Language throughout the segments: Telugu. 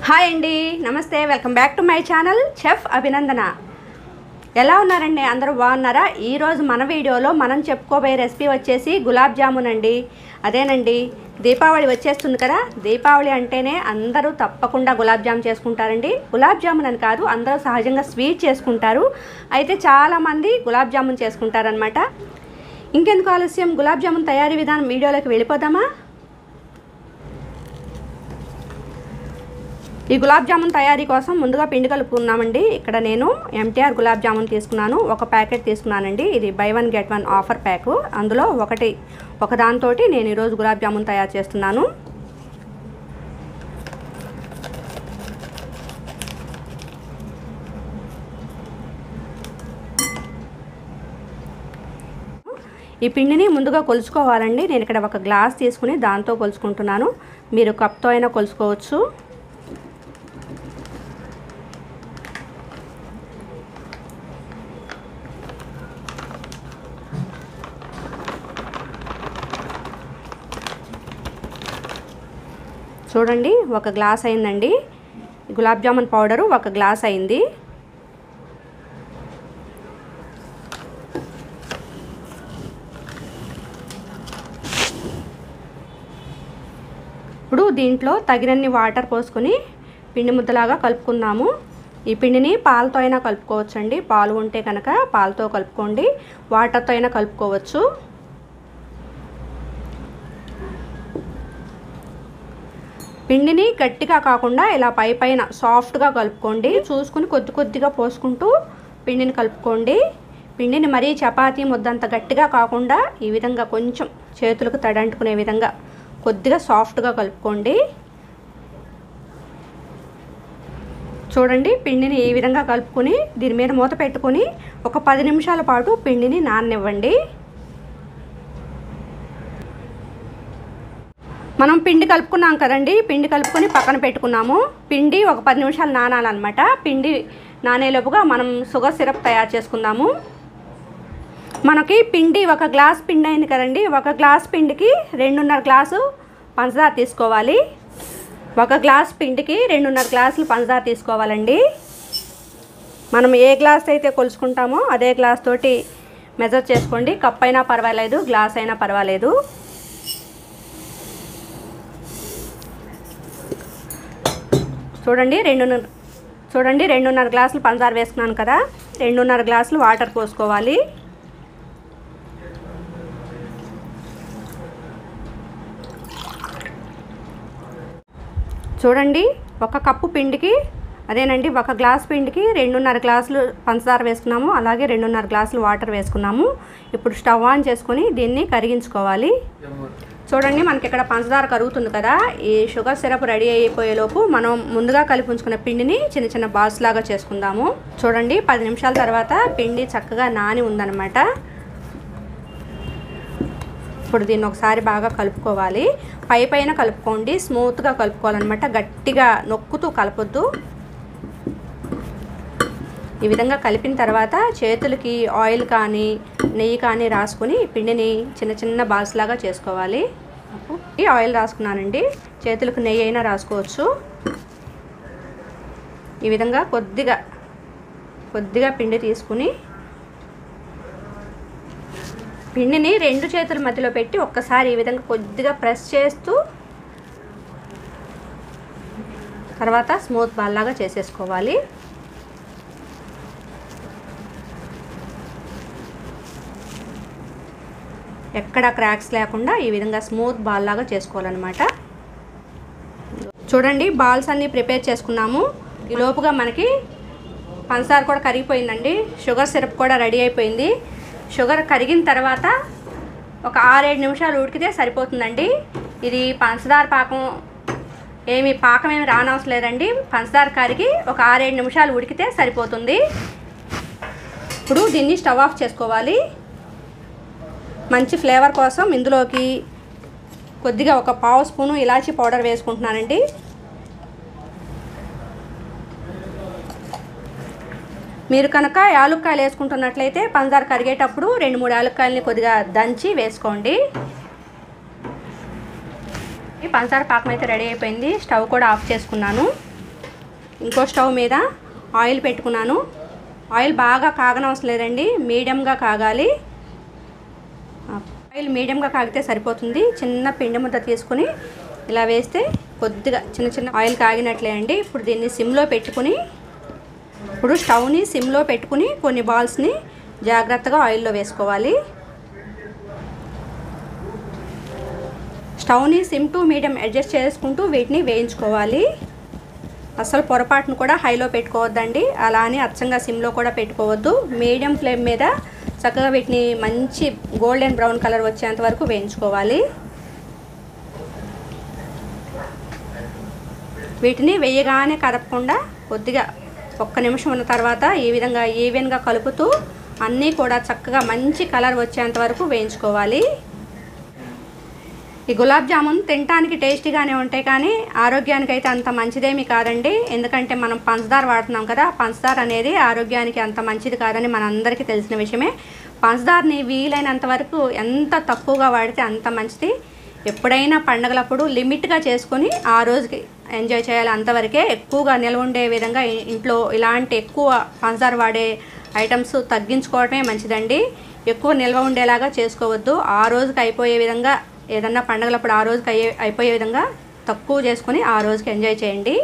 హాయ్ అండి నమస్తే welcome back to my channel chef Abhinandana ఎలా ఉన్నారండి అందరూ బాగున్నారా ఈరోజు మన వీడియోలో మనం చెప్పుకోబోయే రెసిపీ వచ్చేసి గులాబ్ జామున్ అండి అదేనండి దీపావళి వచ్చేస్తుంది కదా దీపావళి అంటేనే అందరూ తప్పకుండా గులాబ్ జామ్ చేసుకుంటారండి గులాబ్ జామున్ అని కాదు అందరూ సహజంగా స్వీట్ చేసుకుంటారు అయితే చాలామంది గులాబ్ జామున్ చేసుకుంటారనమాట ఇంకెందుకు ఆలస్యం గులాబ్ జామున్ తయారీ విధానం వీడియోలోకి వెళ్ళిపోదామా ఈ గులాబ్ జామున్ తయారీ కోసం ముందుగా పిండి కలుపుకున్నామండి ఇక్కడ నేను ఎంటీఆర్ గులాబ్ జామున్ తీసుకున్నాను ఒక ప్యాకెట్ తీసుకున్నానండి ఇది buy one get one offer pack అందులో ఒకటి ఒక దాంతోటి నేను ఈరోజు గులాబ్ జామున్ తయారు చేస్తున్నాను ఈ పిండిని ముందుగా కొలుచుకోవాలండి నేను ఇక్కడ ఒక గ్లాస్ తీసుకుని దాంతో కొలుచుకుంటున్నాను మీరు కప్తో అయినా కొలుచుకోవచ్చు చూడండి ఒక గ్లాస్ అయిందండి గులాబ్ జామున్ పౌడరు ఒక గ్లాస్ అయింది ఇప్పుడు దీంట్లో తగినన్ని వాటర్ పోసుకొని పిండి ముద్దలాగా కలుపుకుందాము ఈ పిండిని పాలతో అయినా కలుపుకోవచ్చండి పాలు ఉంటే కనుక పాలతో కలుపుకోండి వాటర్తో అయినా కలుపుకోవచ్చు పిండిని గట్టిగా కాకుండా ఇలా పై పైన సాఫ్ట్గా కలుపుకోండి చూసుకుని కొద్ది కొద్దిగా పోసుకుంటూ పిండిని కలుపుకోండి పిండిని మరీ చపాతీ ముద్దంత గట్టిగా కాకుండా ఈ విధంగా కొంచెం చేతులకు తడంటుకునే విధంగా కొద్దిగా సాఫ్ట్గా కలుపుకోండి చూడండి పిండిని ఈ విధంగా కలుపుకొని దీని మీద మూత పెట్టుకొని ఒక పది నిమిషాల పాటు పిండిని నాననివ్వండి మనం పిండి కలుపుకున్నాం కదండి పిండి కలుపుకొని పక్కన పెట్టుకున్నాము పిండి ఒక పది నిమిషాలు నానాలన్నమాట పిండి నానేలోపుగా మనం షుగర్ సిరప్ తయారు చేసుకుందాము మనకి పిండి ఒక గ్లాస్ పిండి అయింది కదండి ఒక గ్లాస్ పిండికి రెండున్నర గ్లాసు పంచదార తీసుకోవాలి ఒక గ్లాస్ పిండికి రెండున్నర గ్లాసులు పంచదార తీసుకోవాలండి మనం ఏ గ్లాస్ అయితే కొలుచుకుంటామో అదే గ్లాస్ తోటి మెజర్ చేసుకోండి కప్ అయినా పర్వాలేదు గ్లాస్ అయినా పర్వాలేదు చూడండి రెండున్నర చూడండి రెండున్నర గ్లాసులు పంచదార వేసుకున్నాను కదా రెండున్నర గ్లాసులు వాటర్ పోసుకోవాలి చూడండి ఒక కప్పు పిండికి అదేనండి ఒక గ్లాస్ పిండికి రెండున్నర గ్లాసులు పంచదార వేసుకున్నాము అలాగే రెండున్నర గ్లాసులు వాటర్ వేసుకున్నాము ఇప్పుడు స్టవ్ ఆన్ చేసుకొని దీన్ని కరిగించుకోవాలి చూడండి మనకి ఇక్కడ పంచదార కరుగుతుంది కదా ఈ షుగర్ సిరప్ రెడీ అయిపోయేలోపు మనం ముందుగా కలిపి ఉంచుకున్న పిండిని చిన్న చిన్న బాల్స్ లాగా చేసుకుందాము చూడండి పది నిమిషాల తర్వాత పిండి చక్కగా నాని ఉందన్నమాట ఇప్పుడు దీన్ని ఒకసారి బాగా కలుపుకోవాలి పై పైన కలుపుకోండి స్మూత్గా కలుపుకోవాలన్నమాట గట్టిగా నొక్కుతూ కలపొద్దు ఈ విధంగా కలిపిన తర్వాత చేతులకి ఆయిల్ కానీ నెయ్యి కానీ రాసుకొని పిండిని చిన్న చిన్న బాల్స్ లాగా చేసుకోవాలి ఈ ఆయిల్ రాసుకున్నానండి చేతులకు నెయ్యి అయినా రాసుకోవచ్చు ఈ విధంగా కొద్దిగా కొద్దిగా పిండి తీసుకుని పిండిని రెండు చేతుల మధ్యలో పెట్టి ఒక్కసారి ఈ విధంగా కొద్దిగా ప్రెస్ చేస్తూ తర్వాత స్మూత్ బాల్ లాగా చేసేసుకోవాలి ఎక్కడ క్రాక్స్ లేకుండా ఈ విధంగా స్మూత్ బాల్ లాగా చేసుకోవాలన్నమాట చూడండి బాల్స్ అన్నీ ప్రిపేర్ చేసుకున్నాము ఈ లోపుగా మనకి పంచదార కూడా కరిగిపోయిందండి షుగర్ సిరప్ కూడా రెడీ అయిపోయింది షుగర్ కరిగిన తర్వాత ఒక ఆరేడు నిమిషాలు ఉడికితే సరిపోతుందండి ఇది పంచదార పాకం ఏమి పాకం ఏమి రానవసరం లేదండి పంచదార కరిగి ఒక ఆరేడు నిమిషాలు ఉడికితే సరిపోతుంది ఇప్పుడు దీన్ని స్టవ్ ఆఫ్ చేసుకోవాలి మంచి ఫ్లేవర్ కోసం ఇందులోకి కొద్దిగా ఒక పావు స్పూను ఇలాచీ పౌడర్ వేసుకుంటున్నానండి మీరు కనుక యాలుక్కాయలు వేసుకుంటున్నట్లయితే పంచదార కరిగేటప్పుడు రెండు మూడు యాలుక్కాయలని కొద్దిగా దంచి వేసుకోండి ఈ పంచదార పాకం అయితే రెడీ అయిపోయింది స్టవ్ కూడా ఆఫ్ చేసుకున్నాను ఇంకో స్టవ్ మీద ఆయిల్ పెట్టుకున్నాను ఆయిల్ బాగా కాగనవసరం లేదండి మీడియంగా కాగాలి ఆయిల్ మీడియంగా కాగితే సరిపోతుంది చిన్న పిండి ముద్ద తీసుకుని ఇలా వేస్తే కొద్దిగా చిన్న చిన్న ఆయిల్ కాగినట్లే అండి ఇప్పుడు దీన్ని సిమ్లో పెట్టుకుని ఇప్పుడు స్టవ్ని సిమ్లో పెట్టుకుని కొన్ని బాల్స్ని జాగ్రత్తగా ఆయిల్లో వేసుకోవాలి స్టవ్ని సిమ్ టు మీడియం అడ్జస్ట్ చేసుకుంటూ వీటిని వేయించుకోవాలి అసలు పొరపాటును కూడా హైలో పెట్టుకోవద్దండి అలా అని అచ్చంగా సిమ్లో కూడా పెట్టుకోవద్దు మీడియం ఫ్లేమ్ మీద చక్కగా వీటిని మంచి గోల్డెన్ బ్రౌన్ కలర్ వచ్చేంత వరకు వేయించుకోవాలి వీటిని వేయగానే కదపకుండా కొద్దిగా ఒక్క నిమిషం ఉన్న తర్వాత ఈ విధంగా ఈవెన్గా కలుపుతూ అన్నీ కూడా చక్కగా మంచి కలర్ వచ్చేంత వరకు వేయించుకోవాలి ఈ గులాబ్ జామున్ తినడానికి టేస్టీగానే ఉంటాయి కానీ ఆరోగ్యానికి అయితే అంత మంచిదేమీ కాదండి ఎందుకంటే మనం పంచదార వాడుతున్నాం కదా పంచదార అనేది ఆరోగ్యానికి అంత మంచిది కాదని మనందరికీ తెలిసిన విషయమే పంచదారని వీలైనంత వరకు ఎంత తక్కువగా వాడితే అంత మంచిది ఎప్పుడైనా పండగలప్పుడు లిమిట్గా చేసుకొని ఆ రోజుకి ఎంజాయ్ చేయాలి అంతవరకే ఎక్కువగా నిల్వ ఉండే విధంగా ఇ- ఇంట్లో ఇలాంటి ఎక్కువ పంచదార వాడే ఐటమ్స్ తగ్గించుకోవడమే మంచిదండి ఎక్కువ నిల్వ ఉండేలాగా చేసుకోవద్దు ఆ రోజుకి అయిపోయే విధంగా ఏదన్నా పండగలప్పుడు ఆ రోజుకి అయ్యే అయిపోయే విధంగా తక్కువ చేసుకొని ఆ రోజుకి ఎంజాయ్ చేయండి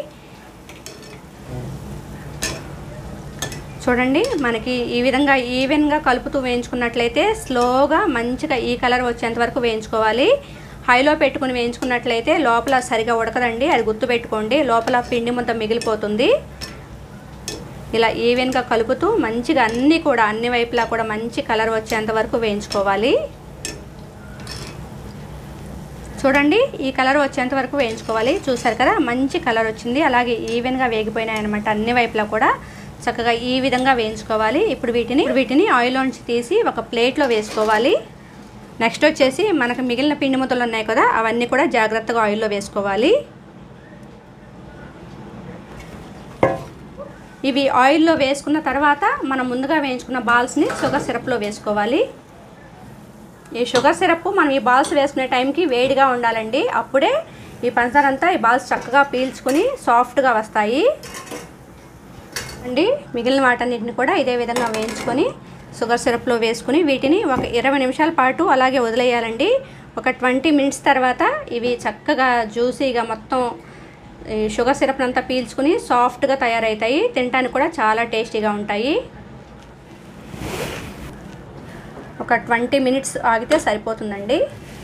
చూడండి మనకి ఈ విధంగా ఈవెన్గా కలుపుతూ వేయించుకున్నట్లయితే స్లోగా మంచిగా ఈ కలర్ వచ్చేంత వరకు వేయించుకోవాలి హైలో పెట్టుకుని వేయించుకున్నట్లయితే లోపల సరిగా ఉడకదండి అది గుర్తుపెట్టుకోండి లోపల పిండి ముద్ద మిగిలిపోతుంది ఇలా ఈవెన్గా కలుపుతూ మంచిగా అన్నీ కూడా అన్ని వైపులా కూడా మంచి కలర్ వచ్చేంత వరకు వేయించుకోవాలి చూడండి ఈ కలర్ వచ్చేంత వరకు వేయించుకోవాలి చూసారు కదా మంచి కలర్ వచ్చింది అలాగే ఈవెన్గా వేగిపోయినాయి అనమాట అన్ని వైపులా కూడా చక్కగా ఈ విధంగా వేయించుకోవాలి ఇప్పుడు వీటిని ఇప్పుడు వీటిని ఆయిల్లోంచి తీసి ఒక ప్లేట్లో వేసుకోవాలి నెక్స్ట్ వచ్చేసి మనకు మిగిలిన పిండి ముద్దలు ఉన్నాయి కదా అవన్నీ కూడా జాగ్రత్తగా ఆయిల్లో వేసుకోవాలి ఇవి ఆయిల్లో వేసుకున్న తర్వాత మనం ముందుగా వేయించుకున్న బాల్స్ని షుగర్ సిరప్లో వేసుకోవాలి ఈ షుగర్ సిరప్ మనం ఈ బాల్స్ వేసుకునే టైంకి వేడిగా ఉండాలండి అప్పుడే ఈ పంచదార అంతా ఈ బాల్స్ చక్కగా పీల్చుకుని సాఫ్ట్గా వస్తాయి అండి మిగిలిన వాటన్నిటిని కూడా ఇదే విధంగా వేయించుకొని షుగర్ సిరప్లో వేసుకుని వీటిని ఒక ఇరవై నిమిషాల పాటు అలాగే వదిలేయాలండి ఒక ట్వంటీ మినిట్స్ తర్వాత ఇవి చక్కగా జ్యూసీగా మొత్తం ఈ షుగర్ సిరప్ అంతా పీల్చుకుని సాఫ్ట్గా తయారవుతాయి తినడానికి కూడా చాలా టేస్టీగా ఉంటాయి ఒక ట్వంటీ మినిట్స్ ఆగితే సరిపోతుందండి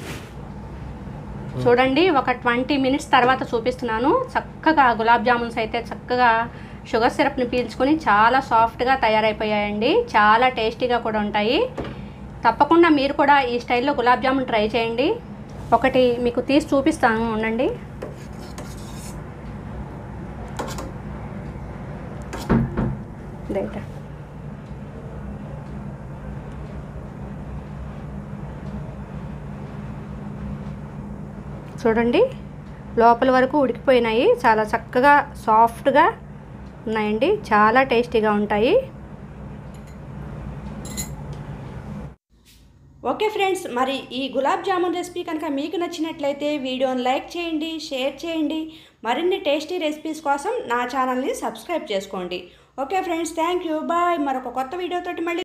చూడండి ఒక ట్వంటీ మినిట్స్ తర్వాత చూపిస్తున్నాను చక్కగా గులాబ్ జామున్స్ అయితే చక్కగా షుగర్ సిరప్ని పీల్చుకొని చాలా సాఫ్ట్గా తయారైపోయాయండి చాలా టేస్టీగా కూడా ఉంటాయి తప్పకుండా మీరు కూడా ఈ స్టైల్లో గులాబ్ జామున్ ట్రై చేయండి ఒకటి మీకు తీసి చూపిస్తాను ఉండండి రైట్ చూడండి లోపల వరకు ఉడికిపోయినాయి చాలా చక్కగా సాఫ్ట్గా ఉన్నాయండి చాలా టేస్టీగా ఉంటాయి ఓకే ఫ్రెండ్స్ మరి ఈ గులాబ్ జామున్ రెసిపీ కనుక మీకు నచ్చినట్లయితే వీడియోని లైక్ చేయండి షేర్ చేయండి మరిన్ని టేస్టీ రెసిపీస్ కోసం నా ఛానల్ని సబ్స్క్రైబ్ చేసుకోండి okay friends thank you bye మరొక కొత్త వీడియోతోటి మళ్ళీ